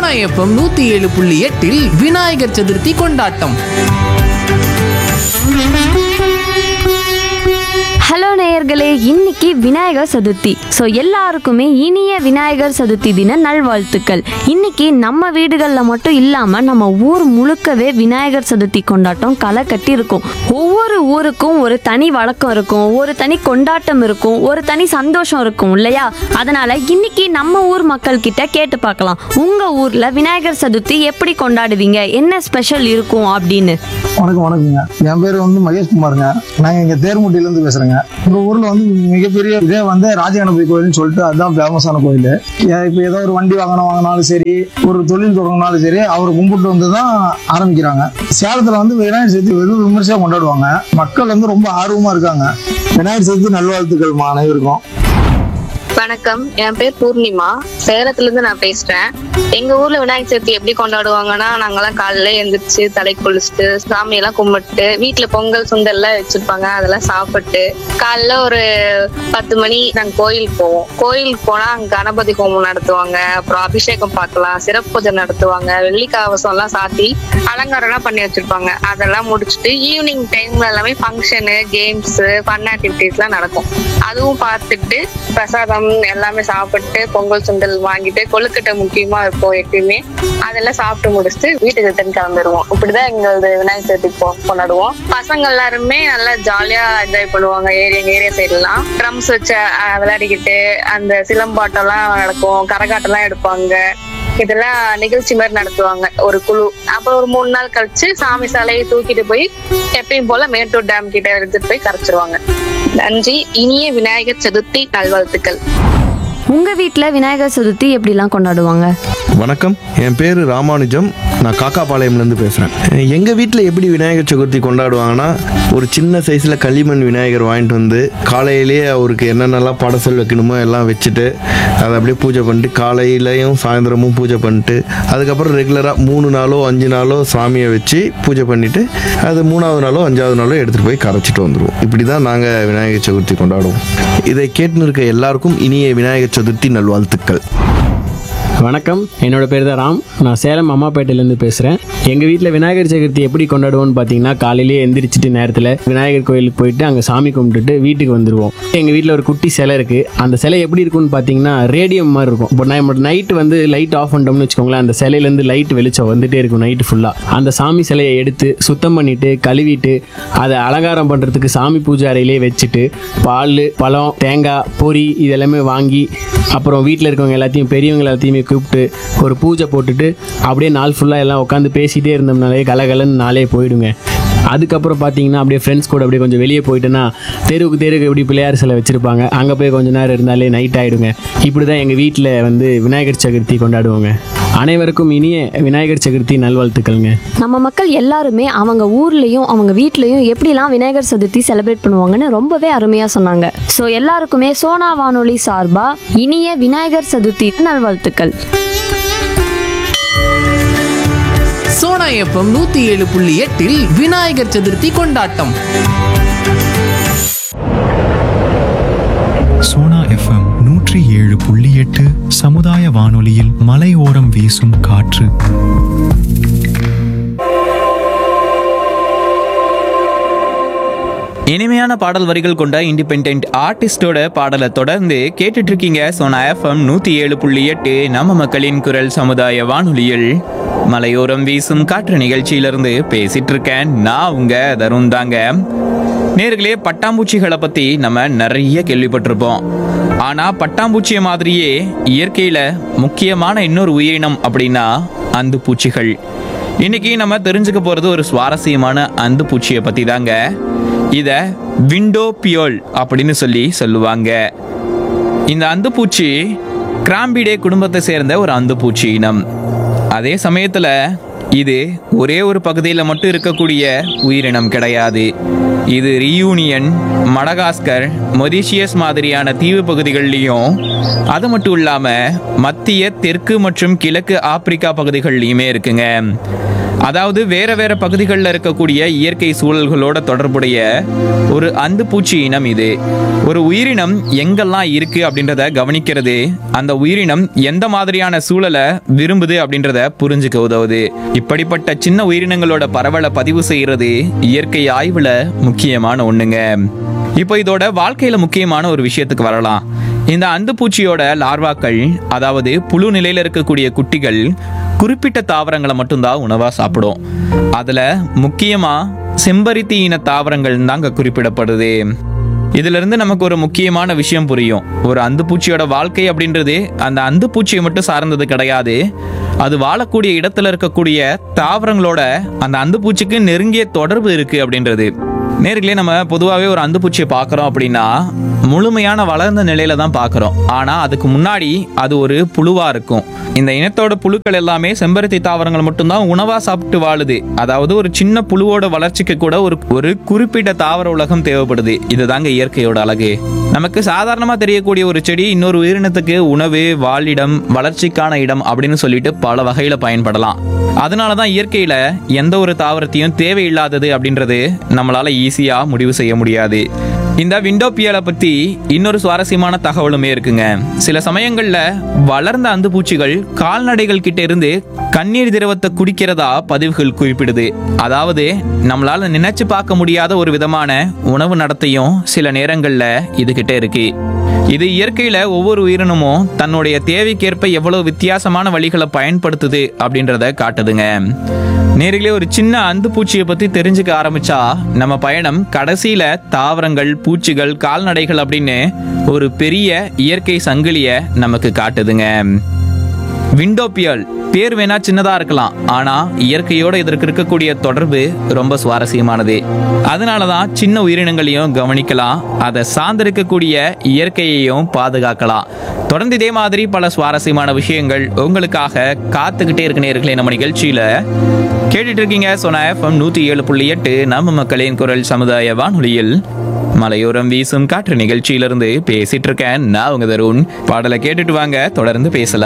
Sona FM நூத்தி ஏழு புள்ளி எட்டில் விநாயகர் சதுர்த்தி கொண்டாட்டம் ஹலோ நேயர்களே இன்னைக்கு விநாயகர் சதுர்த்தி ஸோ எல்லாருக்குமே இனிய விநாயகர் சதுர்த்தி தின நல்வாழ்த்துக்கள் இன்னைக்கு நம்ம வீடுகளில் மட்டும் இல்லாமல் நம்ம ஊர் முழுக்கவே விநாயகர் சதுர்த்தி கொண்டாட்டம் களை கட்டி இருக்கும் ஒவ்வொரு ஊருக்கும் ஒரு தனி வழக்கம் இருக்கும் ஒரு தனி கொண்டாட்டம் இருக்கும் ஒரு தனி சந்தோஷம் இருக்கும் இல்லையா அதனால இன்னைக்கு நம்ம ஊர் மக்கள் கிட்ட கேட்டு பார்க்கலாம் உங்க ஊர்ல விநாயகர் சதுர்த்தி எப்படி கொண்டாடுவீங்க என்ன ஸ்பெஷல் இருக்கும் அப்படின்னு வணக்கம் வணக்கங்க என் பேர் வந்து மகேஷ் குமாருங்க நாங்கள் இங்கே தேர்முட்டிலேருந்து பேசுகிறேங்க எங்கள் ஊரில் வந்து மிகப்பெரிய இதே வந்து ராஜகணபதி கோயில்னு சொல்லிட்டு அதுதான் ஃபேமஸான கோயில் இப்போ ஏதோ ஒரு வண்டி வாங்கணும் வாங்கினாலும் சரி ஒரு தொழில் தொடங்கினாலும் சரி அவர் கும்பிட்டு வந்து தான் ஆரம்பிக்கிறாங்க சேலத்தில் வந்து விநாயகர் சதுர்த்தி வெகு விமர்சையாக கொண்டாடுவாங்க மக்கள் வந்து ரொம்ப ஆர்வமாக இருக்காங்க விநாயகர் சதுர்த்தி நல்வாழ்த்துக்கள் அனைவருக்கும் வணக்கம் என் பேர் பூர்ணிமா சேலத்துல இருந்து நான் பேசுறேன் எங்க ஊர்ல விநாயகர் சதுர்த்தி எப்படி கொண்டாடுவாங்கன்னா நாங்கெல்லாம் காலையில எழுந்திரிச்சு தலை குளிச்சுட்டு சாமி எல்லாம் கும்பிட்டு வீட்டுல பொங்கல் சுண்டல் எல்லாம் வச்சிருப்பாங்க அதெல்லாம் சாப்பிட்டு காலைல ஒரு பத்து மணி நாங்க கோயிலுக்கு போவோம் கோயிலுக்கு போனா அங்க கணபதி ஹோமம் நடத்துவாங்க அப்புறம் அபிஷேகம் பார்க்கலாம் சிறப்பு பூஜை நடத்துவாங்க வெள்ளி கவசம் எல்லாம் சாத்தி அலங்காரம் எல்லாம் பண்ணி வச்சிருப்பாங்க அதெல்லாம் முடிச்சுட்டு ஈவினிங் டைம்ல எல்லாமே ஃபங்க்ஷனு கேம்ஸ் ஃபன் ஆக்டிவிட்டிஸ் எல்லாம் நடக்கும் அதுவும் பார்த்துட்டு பிரசாதம் எல்லாமே சாப்பிட்டு பொங்கல் சுண்டல் வாங்கிட்டு கொழுக்கட்டை முக்கியமா இருக்கும் எப்பயுமே அதெல்லாம் சாப்பிட்டு முடிச்சுட்டு வீட்டுக்கு ரிட்டர்ன் கிளம்பிடுவோம் இப்படிதான் எங்களது விநாயகர் சதுர்த்தி கொ- கொண்டாடுவோம் பசங்க எல்லாருமே நல்லா ஜாலியா என்ஜாய் பண்ணுவாங்க ஏரியா எங்க ஏரியா சைடுலாம் ட்ரம்ஸ் வச்சு அஹ், விளையாடிக்கிட்டு அந்த சிலம்பாட்டம் எல்லாம் நடக்கும் கரகாட்டம் எல்லாம் எடுப்பாங்க இதெல்லாம் நிகழ்ச்சி மாதிரி நடத்துவாங்க ஒரு குழு அப்புறம் ஒரு மூணு நாள் கழிச்சு சாமி சாலையை தூக்கிட்டு போய் எப்பயும் போல மேட்டூர் டேம் கிட்ட எடுத்துட்டு போய் கரைச்சிருவாங்க நன்றி இனிய விநாயகர் சதுர்த்தி நல்வாழ்த்துக்கள் உங்க வீட்டில் விநாயகர் சதுர்த்தி எப்படிலாம் கொண்டாடுவாங்க வணக்கம் என் பேர் ராமானுஜம் நான் காக்காபாளையம்லேருந்து பேசுகிறேன் எங்கள் வீட்டில் எப்படி விநாயகர் சதுர்த்தி கொண்டாடுவாங்கன்னா ஒரு சின்ன சைஸில் களிமண் விநாயகர் வாங்கிட்டு வந்து காலையிலேயே அவருக்கு என்னென்னலாம் படசல் வைக்கணுமோ எல்லாம் வச்சுட்டு அதை அப்படியே பூஜை பண்ணிட்டு காலையிலையும் சாயந்தரமும் பூஜை பண்ணிட்டு அதுக்கப்புறம் ரெகுலராக மூணு நாளோ அஞ்சு நாளோ சாமியை வச்சு பூஜை பண்ணிவிட்டு அது மூணாவது நாளோ அஞ்சாவது நாளோ எடுத்துகிட்டு போய் கரைச்சிட்டு வந்துடுவோம் இப்படி தான் நாங்கள் விநாயகர் சதுர்த்தி கொண்டாடுவோம் இதை கேட்டுன்னு இருக்க எல்லாருக்கும் இனிய விநாயகர் சதுர்த்தி நல்வாழ்த்துக்கள் வணக்கம் என்னோட பேர் தான் ராம் நான் சேலம் அம்மாப்பேட்டையிலேருந்து பேசுகிறேன் எங்கள் வீட்டில் விநாயகர் சதுர்த்தி எப்படி கொண்டாடுவோம்னு பார்த்தீங்கன்னா காலையிலேயே எந்திரிச்சிட்டு நேரத்தில் விநாயகர் கோயிலுக்கு போயிட்டு அங்கே சாமி கும்பிட்டுட்டு வீட்டுக்கு வந்துடுவோம் எங்கள் வீட்டில் ஒரு குட்டி சிலை இருக்குது அந்த சிலை எப்படி இருக்கும்னு பார்த்தீங்கன்னா ரேடியம் மாதிரி இருக்கும் இப்போ நம்ம நைட்டு வந்து லைட் ஆஃப் பண்ணிட்டோம்னு வச்சுக்கோங்களேன் அந்த சிலையிலேருந்து லைட் வெளிச்சம் வந்துட்டே இருக்கும் நைட்டு ஃபுல்லாக அந்த சாமி சிலையை எடுத்து சுத்தம் பண்ணிட்டு கழுவிட்டு அதை அலங்காரம் பண்ணுறதுக்கு சாமி பூஜை அறையிலே வச்சுட்டு பால் பழம் தேங்காய் பொரி இதெல்லாமே வாங்கி அப்புறம் வீட்டில் இருக்கவங்க எல்லாத்தையும் பெரியவங்க எல்லாத்தையுமே கூப்பிட்டு ஒரு பூஜை போட்டுட்டு அப்படியே நாள் ஃபுல்லாக எல்லாம் உட்காந்து பேசிகிட்டே இருந்தோம்னாலே கலகலன்னு நாளே போயிடுங்க அதுக்கப்புறம் பார்த்தீங்கன்னா அப்படியே ஃப்ரெண்ட்ஸ் கூட அப்படியே கொஞ்சம் வெளியே போயிட்டேன்னா தெருவுக்கு தெருவுக்கு எப்படி பிள்ளையார் சிலை வச்சுருப்பாங்க அங்கே போய் கொஞ்ச நேரம் இருந்தாலே நைட் ஆகிடுங்க இப்படி தான் எங்கள் வீட்டில் வந்து விநாயகர் சதுர்த்தி கொண்டாடுவோங்க அனைவருக்கும் இனிய விநாயகர் சதுர்த்தி நல்வாழ்த்துக்கள்ங்க நம்ம மக்கள் எல்லாருமே அவங்க ஊர்லேயும் அவங்க வீட்லேயும் எப்படிலாம் விநாயகர் சதுர்த்தி செலிப்ரேட் பண்ணுவாங்கன்னு ரொம்பவே அருமையாக சொன்னாங்க ஸோ எல்லாருக்குமே சோனா வானொலி சார்பாக இனிய விநாயகர் சதுர்த்தி நல்வாழ்த்துக்கள் சோனா எஃப்எம் நூத்தி ஏழு புள்ளி எட்டில் விநாயகர் சதுர்த்தி கொண்டாட்டம் சோனா எஃப்எம் நூற்றி ஏழு புள்ளி எட்டு சமுதாய வானொலியில் மலையோரம் வீசும் காற்று இனிமையான பாடல் வரிகள் கொண்ட இண்டிபெண்ட் ஆர்டிஸ்டோட பாடலை தொடர்ந்து கேட்டுட்டு இருக்கீங்க சோனா எஃப்எம் நூத்தி ஏழு புள்ளி எட்டு நம்ம மக்களின் குரல் சமுதாய வானொலியில் மலையோரம் வீசும் காற்று நிகழ்ச்சியிலிருந்து பேசிட்டு இருக்கேன் நான் உங்க தருண் தாங்க நேர்களே பட்டாம்பூச்சிகளை பத்தி நம்ம நிறைய கேள்விப்பட்டிருப்போம் ஆனா பட்டாம்பூச்சியை மாதிரியே இயற்கையில முக்கியமான இன்னொரு உயிரினம் அப்படின்னா அந்து பூச்சிகள் இன்னைக்கு நம்ம தெரிஞ்சுக்க போறது ஒரு சுவாரஸ்யமான அந்து பூச்சியை பத்தி தாங்க இத விண்டோ பியோல் அப்படின்னு சொல்லி சொல்லுவாங்க இந்த அந்துப்பூச்சி கிராம்பிடே குடும்பத்தை சேர்ந்த ஒரு அந்துப்பூச்சி இனம் அதே சமயத்துல இது ஒரே ஒரு பகுதியில் மட்டும் இருக்கக்கூடிய உயிரினம் கிடையாது இது ரியூனியன் மடகாஸ்கர் மொரிஷியஸ் மாதிரியான தீவு பகுதிகள்லையும் அது மட்டும் இல்லாம மத்திய தெற்கு மற்றும் கிழக்கு ஆப்பிரிக்கா பகுதிகள்லையுமே இருக்குங்க அதாவது வேற வேற பகுதிகளில் இருக்கக்கூடிய இயற்கை சூழல்களோட தொடர்புடைய ஒரு அந்து பூச்சி இனம் இது ஒரு உயிரினம் எங்கெல்லாம் இருக்கு அப்படின்றத கவனிக்கிறது அந்த உயிரினம் எந்த மாதிரியான சூழலை விரும்புது அப்படின்றத புரிஞ்சுக்க உதவுது இப்படிப்பட்ட சின்ன உயிரினங்களோட பரவலை பதிவு செய்யறது இயற்கை ஆய்வுல முக்கியமான ஒண்ணுங்க இப்போ இதோட வாழ்க்கையில முக்கியமான ஒரு விஷயத்துக்கு வரலாம் இந்த அந்துப்பூச்சியோட லார்வாக்கள் அதாவது புழு நிலையில இருக்கக்கூடிய குட்டிகள் குறிப்பிட்ட தாவரங்களை மட்டும்தான் உணவா சாப்பிடும் அதுல முக்கியமா செம்பருத்தி இன தாவரங்கள் தாங்க குறிப்பிடப்படுது இதுல இருந்து நமக்கு ஒரு முக்கியமான விஷயம் புரியும் ஒரு அந்துப்பூச்சியோட வாழ்க்கை அப்படின்றது அந்த அந்துப்பூச்சியை மட்டும் சார்ந்தது கிடையாது அது வாழக்கூடிய இடத்துல இருக்கக்கூடிய தாவரங்களோட அந்த அந்துப்பூச்சிக்கு நெருங்கிய தொடர்பு இருக்கு அப்படின்றது நேர்களே நம்ம பொதுவாகவே ஒரு அந்துப்பூச்சியை பார்க்குறோம் அப்படின்னா முழுமையான வளர்ந்த நிலையில தான் பார்க்குறோம் ஆனால் அதுக்கு முன்னாடி அது ஒரு புழுவாக இருக்கும் இந்த இனத்தோட புழுக்கள் எல்லாமே செம்பருத்தி தாவரங்கள் மட்டும்தான் உணவாக சாப்பிட்டு வாழுது அதாவது ஒரு சின்ன புழுவோட வளர்ச்சிக்கு கூட ஒரு ஒரு குறிப்பிட்ட தாவர உலகம் தேவைப்படுது இதுதாங்க இயற்கையோட அழகு நமக்கு சாதாரணமாக தெரியக்கூடிய ஒரு செடி இன்னொரு உயிரினத்துக்கு உணவு வாழிடம் வளர்ச்சிக்கான இடம் அப்படின்னு சொல்லிட்டு பல வகையில் பயன்படலாம் அதனால தான் இயற்கையில எந்த ஒரு தாவரத்தையும் தேவையில்லாதது அப்படின்றது நம்மளால ஈஸியா முடிவு செய்ய முடியாது இந்த விண்டோபியலை பத்தி இன்னொரு சுவாரஸ்யமான தகவலுமே இருக்குங்க சில சமயங்கள்ல வளர்ந்த அந்துப்பூச்சிகள் கால்நடைகள் கிட்ட இருந்து கண்ணீர் திரவத்தை குடிக்கிறதா பதிவுகள் குறிப்பிடுது அதாவது நம்மளால நினைச்சு பார்க்க முடியாத ஒரு விதமான உணவு நடத்தையும் சில நேரங்கள்ல இதுகிட்ட இருக்கு இது இயற்கையில ஒவ்வொரு உயிரினமும் தன்னுடைய தேவைக்கேற்ப எவ்வளவு வித்தியாசமான வழிகளை பயன்படுத்துது அப்படின்றத காட்டுதுங்க நேரிலே ஒரு சின்ன அந்து பூச்சியை பத்தி தெரிஞ்சுக்க ஆரம்பிச்சா நம்ம பயணம் கடைசியில தாவரங்கள் பூச்சிகள் கால்நடைகள் அப்படின்னு ஒரு பெரிய இயற்கை சங்கிலிய நமக்கு காட்டுதுங்க விண்டோபியல் பேர் வேணா சின்னதா இருக்கலாம் ஆனா இயற்கையோட இதற்கு இருக்கக்கூடிய தொடர்பு ரொம்ப சுவாரஸ்யமானது அதனாலதான் சின்ன உயிரினங்களையும் கவனிக்கலாம் அதை சார்ந்திருக்கக்கூடிய இயற்கையையும் பாதுகாக்கலாம் தொடர்ந்து இதே மாதிரி பல சுவாரஸ்யமான விஷயங்கள் உங்களுக்காக காத்துக்கிட்டே இருக்க நேர்களே நம்ம நிகழ்ச்சியில கேட்டுட்டு இருக்கீங்க சொன்ன எஃப்எம் நூத்தி ஏழு புள்ளி எட்டு நம்ம மக்களின் குரல் சமுதாய வானொலியில் மலையோரம் வீசும் காற்று நிகழ்ச்சியிலிருந்து பேசிட்டு இருக்கேன் நான் உங்க தருண் பாடலை கேட்டுட்டு வாங்க தொடர்ந்து பேசலாம்